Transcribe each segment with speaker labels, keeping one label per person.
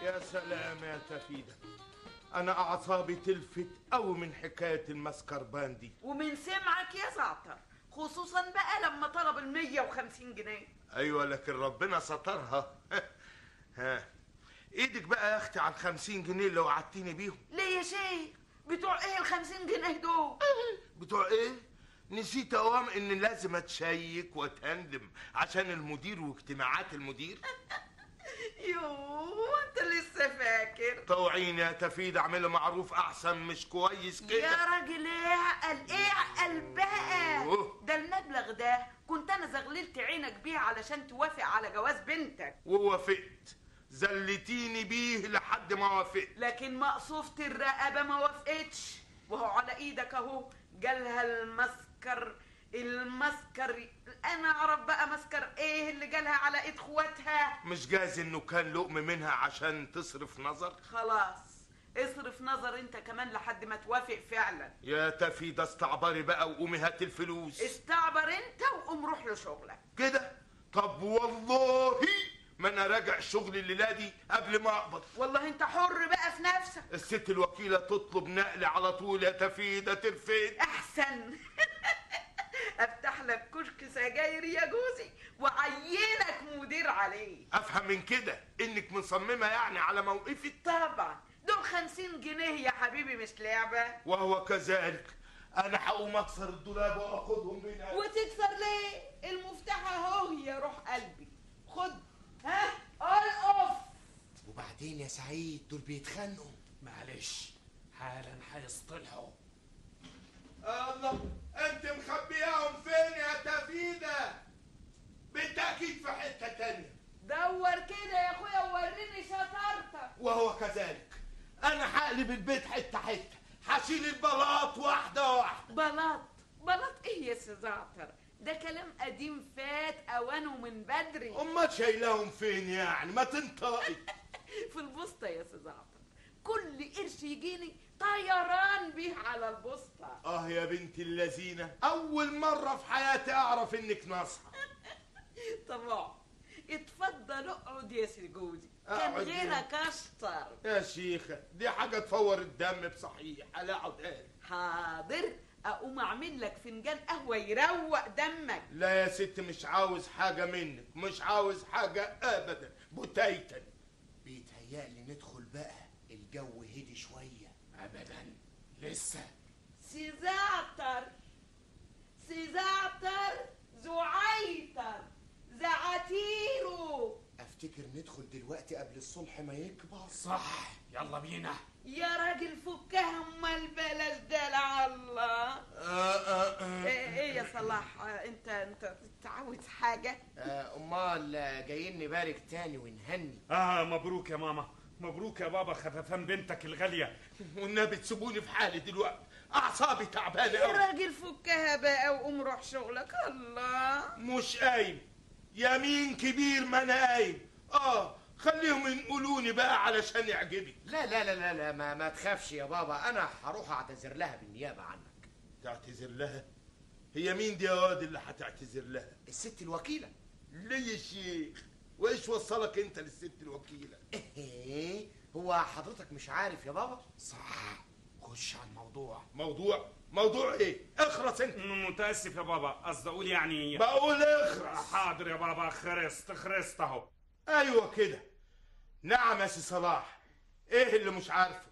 Speaker 1: يا سلام يا تفيدة أنا أعصابي تلفت أوي من حكاية المسكربان دي
Speaker 2: ومن سمعك يا زعتر خصوصا بقى لما طلب ال 150 جنيه
Speaker 1: أيوة لكن ربنا سترها ها إيدك بقى يا أختي على الخمسين جنيه اللي وعدتيني بيهم
Speaker 2: ليه يا شيخ بتوع ايه ال 50 جنيه دول
Speaker 1: بتوع إيه؟ نسيت أوام إن لازم أتشيك وأتهندم عشان المدير واجتماعات المدير
Speaker 2: يوه انت لسه فاكر
Speaker 1: طوعيني يا تفيدة اعملي معروف أحسن مش كويس
Speaker 2: يا
Speaker 1: كده
Speaker 2: راجل ايه عقل ايه عقل بقى
Speaker 1: أوه.
Speaker 2: ده المبلغ ده كنت انا زغللت عينك بيه علشان توافق على جواز بنتك
Speaker 1: ووافقت زلتيني بيه لحد ما وافقت
Speaker 2: لكن مقصوفة الرقبة ما وافقتش وهو على ايدك اهو جالها المسكر المسكر انا اعرف بقى مسكر ايه اللي جالها على ايد اخواتها
Speaker 1: مش جايز انه كان لقم منها عشان تصرف نظر
Speaker 2: خلاص اصرف نظر انت كمان لحد ما توافق فعلا
Speaker 1: يا تفيدة استعبري بقى وقومي هاتي الفلوس
Speaker 2: استعبر انت وقوم روح لشغلك
Speaker 1: كده طب والله ما انا راجع شغلي الليله دي قبل ما اقبض
Speaker 2: والله انت حر بقى في نفسك
Speaker 1: الست الوكيله تطلب نقل على طول يا تفيدة ترفد
Speaker 2: احسن افتح لك كشك سجاير يا جوزي وعينك مدير عليه
Speaker 1: افهم من كده انك مصممه يعني على موقفك
Speaker 2: طبعا دول خمسين جنيه يا حبيبي مش لعبة
Speaker 1: وهو كذلك انا هقوم اكسر الدولاب واخدهم من
Speaker 2: وتكسر ليه المفتاح اهو يا روح قلبي خد ها القف
Speaker 3: وبعدين يا سعيد دول بيتخانقوا
Speaker 4: معلش حالا هيصطلحوا
Speaker 1: الله انت مخبياهم فين يا تفيدة بالتأكيد في حتة تانية
Speaker 2: دور كده يا اخويا ووريني شطارتك
Speaker 1: وهو كذلك انا هقلب البيت حتة حتة هشيل البلاط واحدة واحدة
Speaker 2: بلاط بلاط ايه يا سي زعتر ده كلام قديم فات اوانه من بدري
Speaker 1: امال شايلاهم فين يعني ما تنطقي
Speaker 2: في البوسطة يا سي زعتر كل قرش يجيني طيران بيه على البوسطة
Speaker 1: اه يا بنت اللذينة اول مرة في حياتي اعرف انك ناصحة
Speaker 2: طبعا اتفضل اقعد يا سي جوزي كان
Speaker 1: أقعد يا-
Speaker 2: غيرك اشطر
Speaker 1: يا شيخة دي حاجة تفور الدم بصحيح لا اقعد قال
Speaker 2: حاضر اقوم اعمل لك فنجان قهوه يروق دمك
Speaker 1: لا يا ست مش عاوز حاجة منك مش عاوز حاجة ابدا بتيتا
Speaker 3: بيتهيألي ندخل بقى الجو هدي شوية
Speaker 4: ابدا لسه
Speaker 2: سي زعتر سي زعتر زعيتر زعتيرو
Speaker 3: افتكر ندخل دلوقتي قبل الصلح ما يكبر
Speaker 4: صح يلا بينا
Speaker 2: يا راجل فكها امال بلاش دلع الله
Speaker 1: آه آه آه.
Speaker 2: ايه إيه يا صلاح آه، انت انت انت عاوز حاجه
Speaker 3: آه، امال آه، جايين نبارك تاني ونهني
Speaker 4: اه مبروك يا ماما مبروك يا بابا خففان بنتك الغاليه
Speaker 1: والنبي تسيبوني في حالي دلوقتي اعصابي تعبانة
Speaker 2: يا
Speaker 1: قوي
Speaker 2: راجل فكها بقى وقوم روح شغلك الله
Speaker 1: مش قايم يمين كبير ما انا قايم اه خليهم ينقلوني بقى علشان يعجبك
Speaker 3: لا لا لا لا, لا ما, ما تخافش يا بابا انا هروح اعتذر لها بالنيابة عنك
Speaker 1: تعتذر لها هي مين دي يا واد اللي هتعتذر لها
Speaker 3: الست الوكيلة
Speaker 1: ليه يا شيخ وايش وصلك انت للست الوكيله
Speaker 3: ايه هو حضرتك مش عارف يا بابا
Speaker 4: صح خش على الموضوع
Speaker 1: موضوع موضوع ايه اخرس انت
Speaker 4: م- متاسف يا بابا قصدي اقول يعني
Speaker 1: بقول اخرس
Speaker 4: حاضر يا بابا خرست خرست اهو
Speaker 1: ايوه كده نعم يا سي صلاح ايه اللي مش عارفه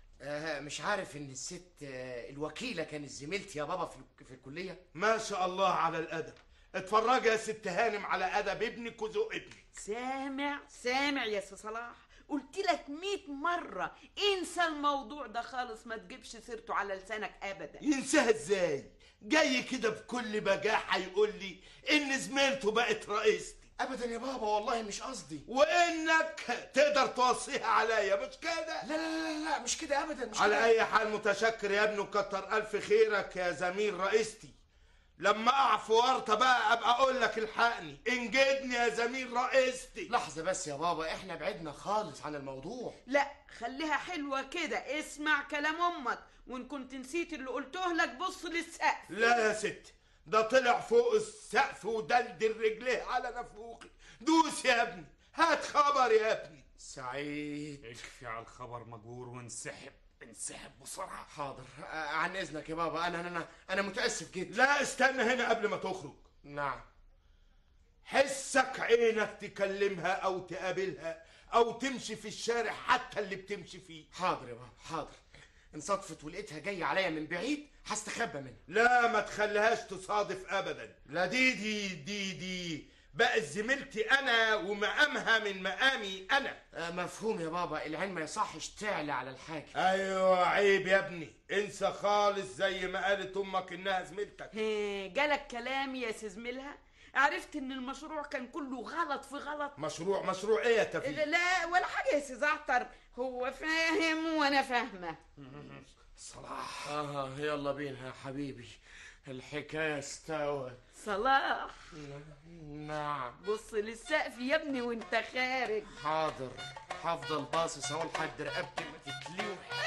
Speaker 3: آه مش عارف ان الست آه الوكيلة كانت زميلتي يا بابا في, ال- في الكلية
Speaker 1: ما شاء الله على الادب اتفرجي يا ست هانم على ادب ابنك وذوق ابنك
Speaker 2: سامع سامع يا سي صلاح قلت لك مئة مرة انسى الموضوع ده خالص ما تجيبش سيرته على لسانك ابدا
Speaker 1: ينساها ازاي جاي كده بكل بجاحه يقول لي ان زميلته بقت رئيستي
Speaker 3: ابدا يا بابا والله مش قصدي
Speaker 1: وانك تقدر توصيها عليا مش كده
Speaker 3: لا لا لا لا مش كده ابدا مش
Speaker 1: على
Speaker 3: كده.
Speaker 1: اي حال متشكر يا ابني وكتر الف خيرك يا زميل رئيستي لما اقع في ورطه بقى ابقى اقول لك الحقني انجدني يا زميل رئيستي
Speaker 3: لحظة بس يا بابا احنا بعدنا خالص عن الموضوع
Speaker 2: لا خليها حلوة كده اسمع كلام امك وان كنت نسيت اللي قلته لك بص للسقف
Speaker 1: لا يا ست ده طلع فوق السقف ودلدل رجليه على نافوخي دوس يا ابني هات خبر يا ابني
Speaker 3: سعيد
Speaker 4: اكفي على الخبر مجور وانسحب انسحب بسرعة
Speaker 3: حاضر آه، عن اذنك يا بابا انا انا انا متاسف جدا
Speaker 1: لا استنى هنا قبل ما تخرج
Speaker 3: نعم
Speaker 1: حسك عينك تكلمها او تقابلها او تمشي في الشارع حتى اللي بتمشي فيه
Speaker 3: حاضر يا بابا حاضر ان صدفت ولقيتها جايه عليا من بعيد هستخبى منها
Speaker 1: لا ما تخليهاش تصادف ابدا لا دي دي دي دي بقت زميلتي انا ومقامها من مقامي انا
Speaker 3: آه، مفهوم يا بابا العين ما يصحش تعلى على الحاجة
Speaker 1: ايوه عيب يا ابني انسى خالص زي ما قالت امك انها زميلتك
Speaker 2: هي، جالك كلام يا سزميلها عرفت ان المشروع كان كله غلط في غلط
Speaker 1: مشروع مشروع ايه يا تفيد
Speaker 2: لا ولا حاجه يا سي زعتر هو فاهم وانا فاهمه
Speaker 4: صلاح
Speaker 3: اه يلا بينا يا حبيبي الحكاية استوت
Speaker 2: صلاح
Speaker 3: نعم
Speaker 2: بص للسقف يا ابني وانت خارج
Speaker 3: حاضر هفضل باصص اهو لحد رقبتي ما تتلوح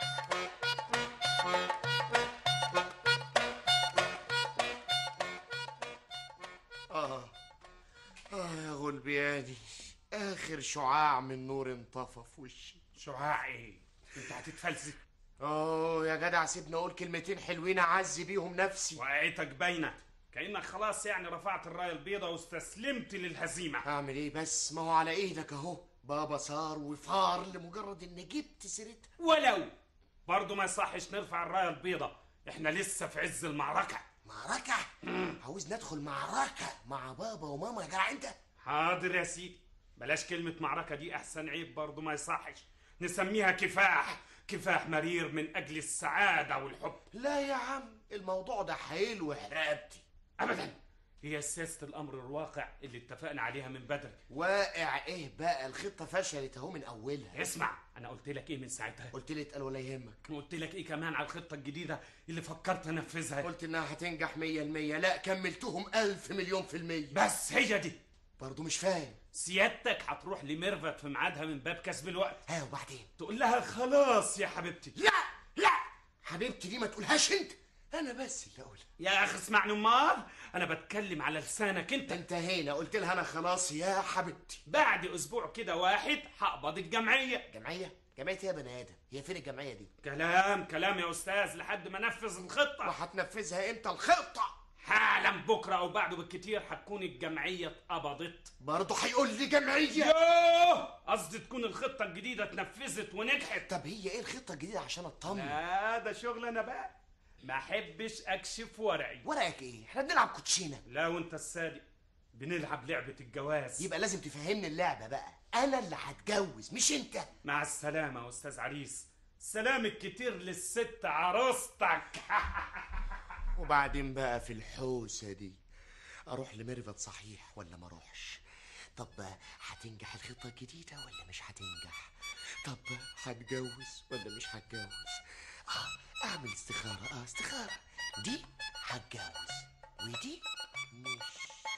Speaker 3: اه اه يا غلبياني اخر شعاع من نور انطفى في وشي
Speaker 4: شعاع ايه انت هتتفلسف
Speaker 3: اوه يا جدع سيبني اقول كلمتين حلوين اعزي بيهم نفسي
Speaker 4: وقعتك باينة كأنك خلاص يعني رفعت الراية البيضاء واستسلمت للهزيمة
Speaker 3: اعمل ايه بس ما هو على ايدك اهو بابا صار وفار لمجرد ان جبت سيرتها
Speaker 4: ولو برضه ما يصحش نرفع الراية البيضاء احنا لسه في عز المعركة
Speaker 3: معركة عاوز ندخل معركة مع بابا وماما يا جدع انت
Speaker 4: حاضر يا سيدي بلاش كلمة معركة دي أحسن عيب برضه ما يصحش نسميها كفاح كفاح مرير من أجل السعادة والحب
Speaker 3: لا يا عم الموضوع ده حلو رقبتي
Speaker 4: أبدا هي سياسة الأمر الواقع اللي اتفقنا عليها من بدري
Speaker 3: واقع ايه بقى الخطة فشلت اهو من اولها
Speaker 4: اسمع أنا قلت لك إيه من ساعتها
Speaker 3: قلت لي اتقل ولا يهمك
Speaker 4: قلت لك إيه كمان على الخطة الجديدة اللي فكرت أنفذها
Speaker 3: قلت انها هتنجح مية المية لا كملتهم الف مليون في المية
Speaker 4: بس هي دي
Speaker 3: برضو مش فاهم
Speaker 4: سيادتك هتروح لميرفت في ميعادها من باب كسب الوقت
Speaker 3: ها وبعدين
Speaker 4: تقول لها خلاص يا حبيبتي
Speaker 3: لا لا حبيبتي دي ما تقولهاش انت انا بس اللي اقولها
Speaker 4: يا اخي اسمعني امال انا بتكلم على لسانك انت
Speaker 3: انتهينا قلت لها انا خلاص يا حبيبتي
Speaker 4: بعد اسبوع كده واحد هقبض الجمعيه
Speaker 3: جمعية جمعية ايه يا بني ادم هي فين الجمعية دي
Speaker 4: كلام كلام يا استاذ لحد ما انفذ الخطه
Speaker 3: وهتنفذها امتى الخطة
Speaker 4: حالا بكره او بعده بالكتير هتكون الجمعيه اتقبضت
Speaker 3: برضه هيقول لي جمعية
Speaker 4: يوه قصدي تكون الخطه الجديده اتنفذت ونجحت
Speaker 3: طب هي ايه الخطة الجديدة عشان اطمن
Speaker 4: لا ده شغل انا بقى ما احبش اكشف ورعي
Speaker 3: ورقك ايه احنا بنلعب كوتشينة
Speaker 4: لا وانت الصادق بنلعب لعبه الجواز
Speaker 3: يبقى لازم تفهمني اللعبة بقى انا اللي هتجوز مش انت
Speaker 4: مع السلامه يا استاذ عريس سلام الكتير للست عروستك
Speaker 3: وبعدين بقى في الحوسة دي اروح لميرفت صحيح ولا ما اروحش طب هتنجح الخطة الجديدة ولا مش هتنجح طب هتجوز ولا مش هتجوز اه اعمل استخارة اه استخارة دي هتجوز ودي مش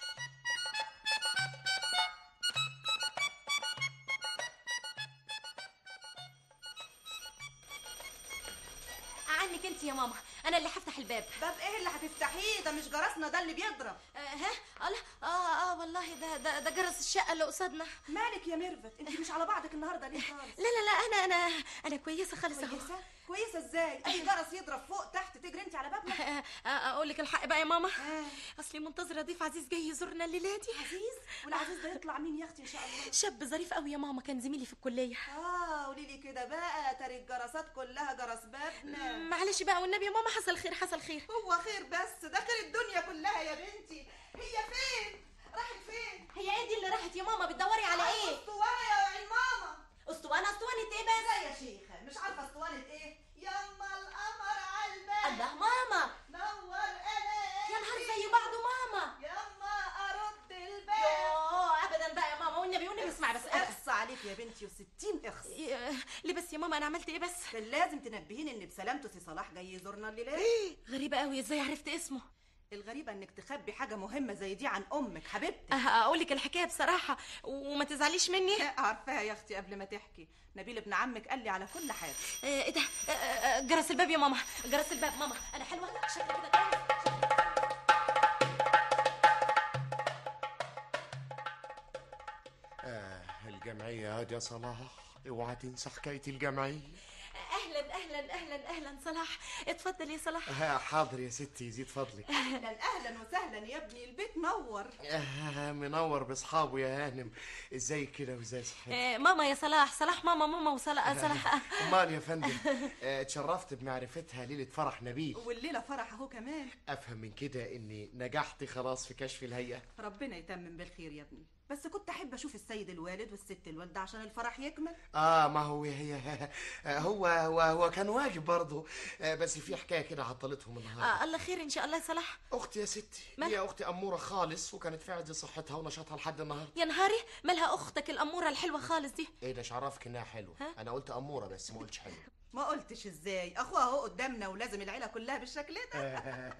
Speaker 5: عنك انت يا ماما انا اللي هفتح الباب
Speaker 6: باب ايه اللي هتفتحيه ده مش جرسنا ده اللي بيضرب
Speaker 5: آه ها الله اه اه والله ده ده, ده جرس الشقه اللي قصادنا
Speaker 6: مالك يا ميرفت انت مش على بعضك النهارده ليه خالص
Speaker 5: لا لا لا انا انا انا كويسه خالص اهو
Speaker 6: كويسه كويسه ازاي اي جرس يضرب فوق تحت تجري انت على بابنا
Speaker 5: آه، آه، اقول لك الحق بقى يا ماما
Speaker 6: آه.
Speaker 5: اصلي منتظره ضيف عزيز جاي يزورنا الليله دي
Speaker 6: عزيز والعزيز ده يطلع مين يا اختي ان شاء الله
Speaker 5: شاب ظريف قوي يا ماما كان زميلي في الكليه
Speaker 6: اه قولي لي كده بقى ترى الجرسات كلها جرس بابنا
Speaker 5: معلش بقى والنبي يا ماما حصل خير حصل خير
Speaker 6: هو خير بس ده خير الدنيا كلها يا بنتي هي فين راحت فين
Speaker 5: هي ايه دي اللي راحت يا ماما بتدوري على ايه
Speaker 6: اسطوانه يا عين ماما
Speaker 5: اسطوانه اسطوانه ايه بس
Speaker 6: ازاي يا شيخه مش عارفه اسطوانه ايه يما القمر على الباب
Speaker 5: الله ماما
Speaker 6: نور انا
Speaker 5: يا نهار زي بعضه ماما
Speaker 6: يما ارد الباب
Speaker 5: يوه ابدا بقى يا ماما والنبي والنبي اسمعي بس
Speaker 6: اخص عليك يا بنتي وستين اخص
Speaker 5: يا- ليه بس يا ماما انا عملت ايه بس
Speaker 6: كان لازم تنبهيني ان بسلامته سي صلاح جاي يزورنا الليله
Speaker 5: غريبه قوي ازاي عرفت اسمه
Speaker 6: الغريبه انك تخبي حاجه مهمه زي دي عن امك حبيبتي
Speaker 5: اقول لك الحكايه بصراحه وما تزعليش مني
Speaker 6: عارفاها يا اختي قبل ما تحكي نبيل ابن عمك قال لي على كل حاجه
Speaker 5: آه، ايه ده آه، آه، جرس الباب يا ماما جرس الباب ماما انا حلوه شكلي كده كويس
Speaker 3: آه الجمعية هاد يا صلاح اوعى تنسى حكاية الجمعية
Speaker 5: اهلا اهلا اهلا اهلا صلاح اتفضل يا صلاح
Speaker 3: آه، حاضر يا ستي زيد فضلك
Speaker 6: اهلا اهلا وسهلا يا ابني البيت نور
Speaker 3: آه، منور باصحابه يا هانم ازاي كده وازاي صحتك
Speaker 5: آه، ماما يا صلاح صلاح ماما ماما وصلاح صلاح
Speaker 3: امال يا فندم آه، اتشرفت بمعرفتها ليله فرح نبيل
Speaker 6: والليله فرح اهو كمان
Speaker 3: افهم من كده اني نجحت خلاص في كشف الهيئه
Speaker 6: ربنا يتمم بالخير يا ابني بس كنت احب اشوف السيد الوالد والست الوالده عشان الفرح يكمل
Speaker 3: اه ما هو هي هو هو هو كان واجب برضه آه، بس في حكايه كده عطلتهم النهارده
Speaker 5: آه الله خير ان شاء الله يا صلاح
Speaker 3: اختي يا ستي
Speaker 5: مالها؟
Speaker 3: هي اختي اموره خالص وكانت في عز صحتها ونشاطها لحد النهارده
Speaker 5: يا نهاري مالها اختك الاموره الحلوه خالص دي
Speaker 3: ايه ده شرفك انها حلوه
Speaker 5: ها؟
Speaker 3: انا قلت اموره بس ما قلتش حلوه
Speaker 6: ما قلتش ازاي اخوها اهو قدامنا ولازم العيله كلها بالشكل ده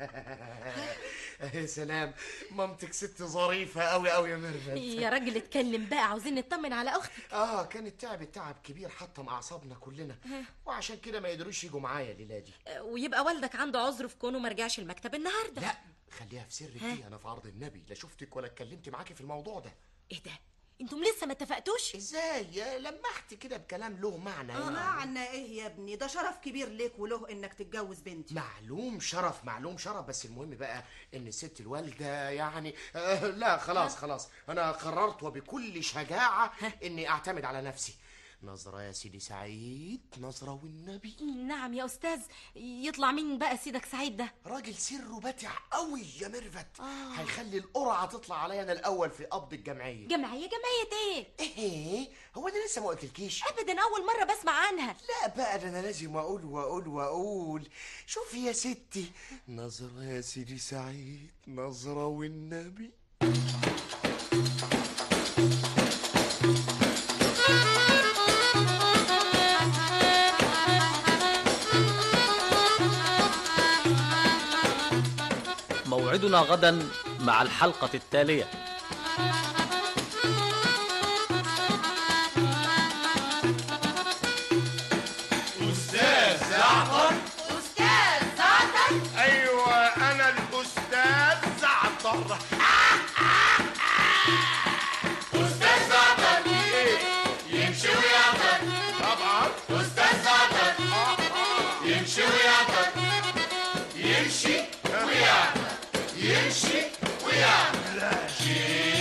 Speaker 3: يا سلام مامتك ست ظريفه قوي قوي يا ميرفت
Speaker 5: يا راجل اتكلم بقى عاوزين نطمن على اختك
Speaker 3: اه كانت تعبت تعب كبير حطم اعصابنا كلنا وعشان كده ما يقدروش يجوا معايا الليله دي
Speaker 5: آه، ويبقى والدك عنده عذر في كونه ما رجعش المكتب النهارده
Speaker 3: لا خليها في سرك دي انا في عرض النبي لا شفتك ولا اتكلمت معاكي في الموضوع ده
Speaker 5: ايه ده انتم لسه ما اتفقتوش
Speaker 3: ازاي يا لمحت كده بكلام له معنى يعني.
Speaker 6: معنى ايه يا ابني ده شرف كبير ليك وله انك تتجوز بنتي
Speaker 3: معلوم شرف معلوم شرف بس المهم بقى ان الست الوالده يعني آه لا خلاص خلاص انا قررت وبكل شجاعه اني اعتمد على نفسي نظرة يا سيدي سعيد نظرة والنبي
Speaker 5: نعم يا استاذ يطلع مين بقى سيدك سعيد ده
Speaker 3: راجل سره باتع قوي يا ميرفت هيخلي القرعة تطلع عليا انا الاول في قبض الجمعية
Speaker 5: جمعيه جمعيه ايه
Speaker 3: ايه هو انا لسه ما قلتلكيش
Speaker 5: ابدا اول مره بسمع عنها
Speaker 3: لا بقى ده انا لازم اقول واقول واقول شوفي يا ستي نظرة يا سيدي سعيد نظرة والنبي
Speaker 7: موعدنا غدا مع الحلقة التالية
Speaker 1: استاذ زعتر
Speaker 2: استاذ زعتر
Speaker 1: ايوه انا الاستاذ زعتر استاذ زعتر يمشي ويعطر طبعا استاذ زعتر يمشي ويعطر يمشي ويعطر يمشي ويعطر شيء